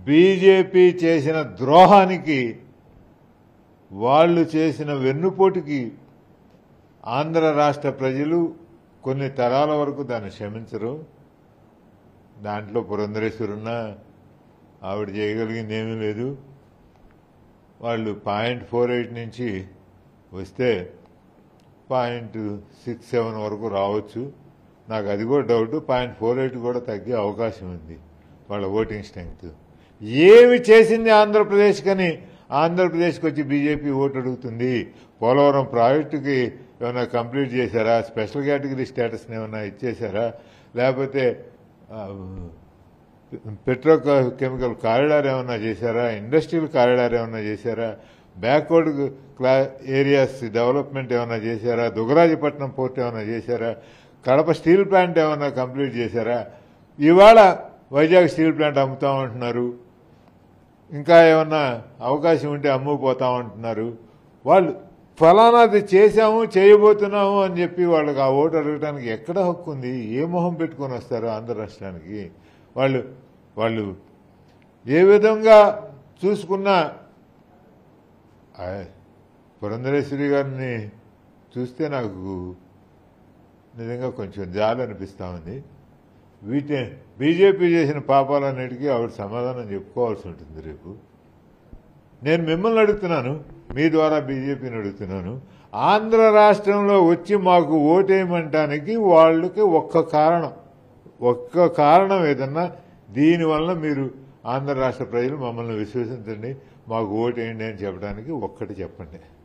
BJP చేసిన ద్రోహానికి వాళ్ళు చేసిన వెన్నుపోటుకి ఆంధ్ర రాష్ట్ర ప్రజలు కొన్ని తరాల వరకు దాన్ని క్షమించరు దాంట్లో పురంధరేశ్వరున్న ఆవిడ చేయగలిగింది ఏమీ లేదు వాళ్ళు పాయింట్ ఫోర్ ఎయిట్ నుంచి వస్తే పాయింట్ సిక్స్ సెవెన్ వరకు రావచ్చు నాకు అది కూడా డౌట్ పాయింట్ ఫోర్ ఎయిట్ కూడా తగ్గే అవకాశం ఉంది వాళ్ళ ఓటింగ్ స్ట్రెంగ్త్ ఏమి చేసింది ఆంధ్రప్రదేశ్ కని ఆంధ్రప్రదేశ్కి వచ్చి బీజేపీ ఓటు అడుగుతుంది పోలవరం ప్రాజెక్టుకి ఏమైనా కంప్లీట్ చేశారా స్పెషల్ కేటగిరీ స్టేటస్ని ఏమైనా ఇచ్చేశారా లేకపోతే ఆ, పెట్రో కెమికల్ కారిడార్ ఏమన్నా చేశారా ఇండస్ట్రియల్ కారిడార్ ఏమన్నా చేశారా బ్యాక్వర్డ్ క్లా ఏరియాస్ డెవలప్మెంట్ ఏమన్నా చేశారా దుగరాజపట్నం పోర్ట్ ఏమన్నా చేశారా కడప స్టీల్ ప్లాంట్ ఏమన్నా కంప్లీట్ చేశారా ఇవాళ వైజాగ్ స్టీల్ ప్లాంట్ అమ్ముతామంటున్నారు ఇంకా ఏమన్నా అవకాశం ఉంటే అమ్ముకుపోతామంటున్నారు వాళ్ళు ఫలానాది చేశాము చేయబోతున్నాము అని చెప్పి వాళ్ళకి ఆ ఓటు అడగడానికి ఎక్కడ హక్కు ఉంది ఏ మొహం పెట్టుకొని వస్తారు ఆంధ్ర రాష్ట్రానికి వాళ్ళు వాళ్ళు ఏ విధంగా చూసుకున్నా ఆ, పురంధరేశ్వరి గారిని చూస్తే నాకు నిజంగా కొంచెం జాలి అనిపిస్తా ఉంది వీటి బీజేపీ చేసిన పాపాలన్నిటికీ ఆవిడ సమాధానం చెప్పుకోవాల్సి ఉంటుంది రేపు నేను మిమ్మల్ని అడుగుతున్నాను మీ ద్వారా బీజేపీని అడుగుతున్నాను ఆంధ్ర రాష్ట్రంలో వచ్చి మాకు ఓటేయమంటానికి వాళ్ళకి ఒక్క కారణం ఒక్క కారణం ఏదన్నా దీనివల్ల మీరు ఆంధ్ర రాష్ట్ర ప్రజలు మమ్మల్ని విశ్వసించండి మాకు ఓటేయండి అని చెప్పడానికి ఒక్కటి చెప్పండి